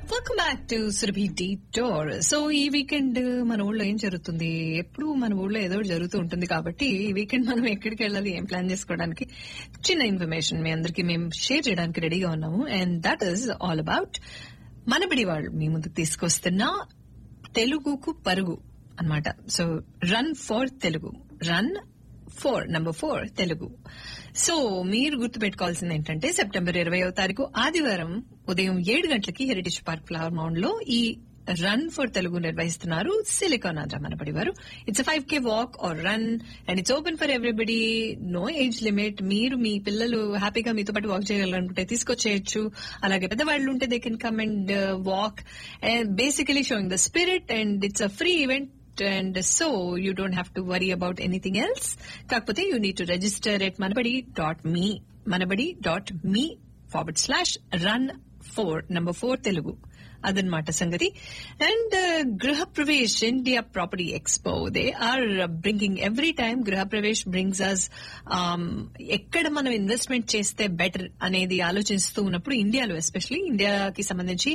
Welcome back to Surabhi డీ టోర్ so ఈ వీకెండ్ మన ఊళ్ళో ఏం జరుగుతుంది ఎప్పుడు మన ఊళ్ళో ఏదో ఒకటి జరుగుతూ ఉంటుంది కాబట్టి ఈ వీకెండ్ మనం ఎక్కడికి వెళ్ళాలి ఏం ప్లాన్ చేసుకోవడానికి చిన్న ఇన్ఫర్మేషన్ మీ అందరికి మేము షేర్ చేయడానికి రెడీగా ఉన్నాము and that is all about Manabadi వాళ్ళు మీ ముందుకు తీసుకొస్తున్న తెలుగుకు పరుగు అన్నమాట so run for Telugu run four number four Telugu so మీరు గుర్తుపెట్టుకోవాల్సింది ఏంటంటే సెప్టెంబర్ ఇరవయో తారీఖు ఆదివారం ఉదయం ఏడు గంటలకి హెరిటేజ్ పార్క్ ఫ్లవర్ మౌండ్ లో ఈ రన్ ఫర్ తెలుగు నిర్వహిస్తున్నారు సిలికాన్ ఆంధ్ర మనబడి వారు it's five K walk or run and it's open for everybody no age limit మీరు మీ పిల్లలు హ్యాపీగా మీతో పాటు వాక్ చేయగలనుకుంటే తీసుకొచ్చేయచ్చు అలాగే పెద్దవాళ్ళు ఉంటే they can come and walk and basically showing the spirit and it's a free event and so you don't have to worry about anything else. కాకపోతే you need to register at manabadi.me manabadi.me forward slash run four number four Telugu అదనమాట సంగతి and Gruha Pravesh India property expo they are bringing every time Gruha Pravesh brings us ఎక్కడ మనం investment చేస్తే better అనేది ఆలోచిస్తూ ఉన్నప్పుడు ఇండియాలో ఎస్పెషలీ ఇండియాకి సంబంధించి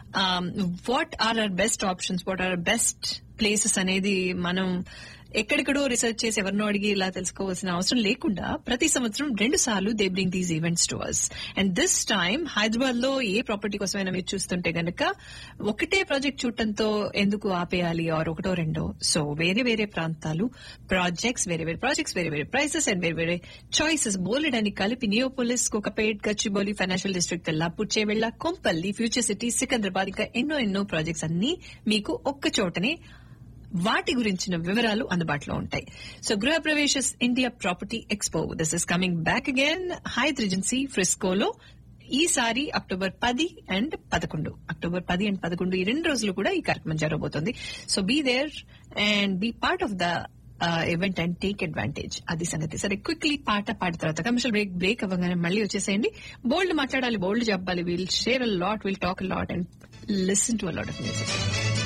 what are are best options what are best places అనేది మనం ఎక్కడెక్కడో రీసెర్చ్ చేసి ఎవరినో అడిగి ఇలా తెలుసుకోవాల్సిన అవసరం లేకుండా ప్రతి సంవత్సరం రెండు సార్లు they bring these events to us and this time Hyderabad లో ఏ ప్రాపర్టీ కోసమైనా మీరు చూస్తుంటే గనక ఒకటే ప్రాజెక్ట్ చూడటంతో ఎందుకు ఆపేయాలి ఆర్ ఒకటో రెండో సో వేరే వేరే ప్రాంతాలు ప్రాజెక్ట్స్ వేరే వేరే ప్రాజెక్ట్స్ వేరే వేరే ప్రైసెస్ అండ్ వేరే వేరే చాయిసెస్ బోలెడని కలిపి Neopolis Kokapet Gachibowli financial district Lapur Chevella Kompally future city Secunderabad ఇంకా ఎన్నో ఎన్నో ప్రాజెక్ట్స్ అన్ని మీకు ఒక్క చోటనే వాటి గురించిన వివరాలు అందుబాటులో ఉంటాయి so Gruha Pravesh India property expo this is coming back again Hyatt Regency ఫ్రిస్కోలో ఈసారి అక్టోబర్ పది అండ్ పదకొండు అక్టోబర్ పది అండ్ పదకొండు ఈ రెండు రోజులు కూడా ఈ కార్యక్రమం జరగబోతోంది so be there and be part of the event and take advantage అది సంగతి సరే క్విక్లీ పాట పాడిన తర్వాత కమర్షియల్ బ్రేక్ బ్రేక్ అవ్వగానే మళ్ళీ వచ్చేసేయండి బోల్డ్ మాట్లాడాలి బోల్డ్ చెప్పాలి will share a lot will talk a lot and listen to a lot of music